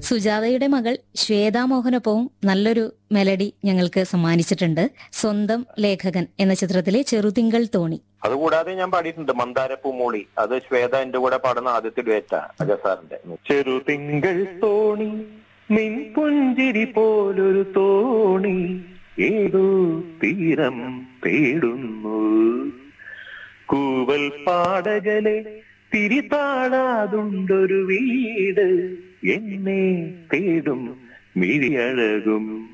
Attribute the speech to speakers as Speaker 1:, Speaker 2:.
Speaker 1: സുജാതയുടെ മകൾ ശ്വേതാ മോഹനൊപ്പവും നല്ലൊരു മെലഡി ഞങ്ങൾക്ക് സമ്മാനിച്ചിട്ടുണ്ട് സ്വന്തം ലേഖകൻ എന്ന ചിത്രത്തിലെ ചെറുതിങ്കൾ തോണി
Speaker 2: അതുകൂടാതെ ഞാൻ പാടിയിട്ടുണ്ട് മന്ദാരപ്പൂ മൂളി അത് ശ്വേത എന്റെ കൂടെ പാടുന്ന ആദ്യത്തെ ഡുവേറ്റാ അജ സാറിന്റെ ചെറുതിങ്കൾ തോണി നിൻ പുഞ്ചിരി പോലൊരു തോണി ഏതോ തീരം തേടുന്നു കൂവൽ പാടകലെ തിരിതാളാതുണ്ടൊരു വീട് എന്നെ തേടും മിഴിയഴകും